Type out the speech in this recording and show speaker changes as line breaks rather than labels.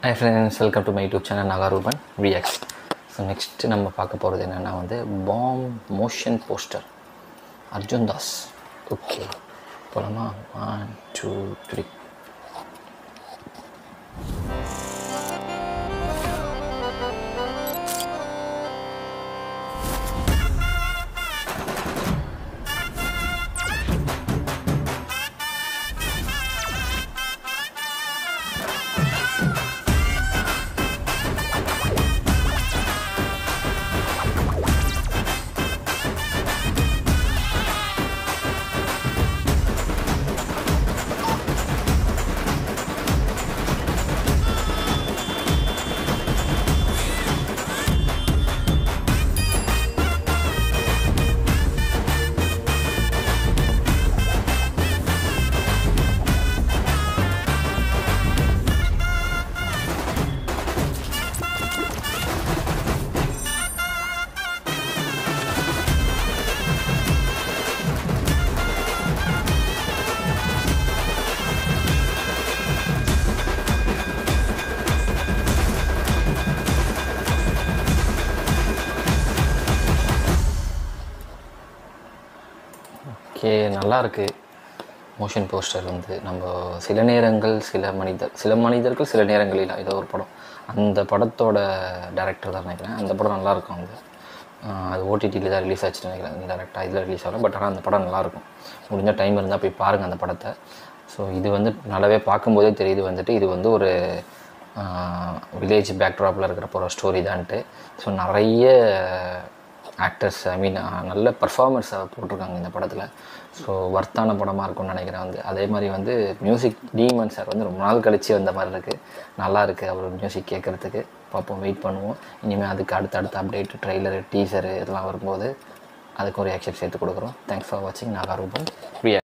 high friends welcome to my YouTube channel Nagarupan VX so next நம்ம பார்க்க போகிறது என்னென்னா வந்து பாம் motion poster Arjun Das okay போலாமா ஒன் டூ த்ரீ ஓகே நல்லா இருக்கு மோஷன் போஸ்டர் வந்து நம்ம சில நேரங்கள் சில மனிதர் சில மனிதர்கள் சில நேரங்களில் ஏதோ ஒரு படம் அந்த படத்தோட டேரக்டர் தான் நினைக்கிறேன் அந்த படம் நல்லா இருக்கும் வந்து ஆஹ் அது ஓடிடியில் தான் ரிலீஸ் ஆச்சுன்னு நினைக்கிறேன் டேரெக்டாக இதில் ரிலீஸ் ஆகலாம் பட் ஆனால் அந்த படம் நல்லாயிருக்கும் முடிஞ்ச டைம் இருந்தால் போய் பாருங்கள் அந்த படத்தை ஸோ இது வந்து நல்லாவே பார்க்கும்போதே தெரியுது வந்துட்டு இது வந்து ஒரு வில்லேஜ் பேக்ட்ராப்பில் இருக்கிற ஒரு ஸ்டோரி தான்ட்டு ஸோ நிறைய ஆக்டர்ஸ் ஐ மீன் நல்ல பர்ஃபார்மன்ஸை போட்டிருக்காங்க இந்த படத்தில் ஸோ வர்த்தான படமாக இருக்கும்னு நினைக்கிறேன் வந்து அதே மாதிரி வந்து மியூசிக் டீமன் சார் வந்து ரொம்ப நாள் கழிச்சு வந்த மாதிரி இருக்குது நல்லா இருக்குது அவர் மியூசிக் கேட்குறதுக்கு பார்ப்போம் வெயிட் பண்ணுவோம் இனிமேல் அதுக்கு அடுத்த அடுத்த அப்டேட் ட்ரெய்லரு டீசரு இதெல்லாம் வரும்போது அதுக்கு ஒரு ஆக்ஷன் சேர்த்து கொடுக்குறோம் தேங்க்ஸ் ஃபார் வாட்சிங் நாகாரூபம் ஃப்ரீயாக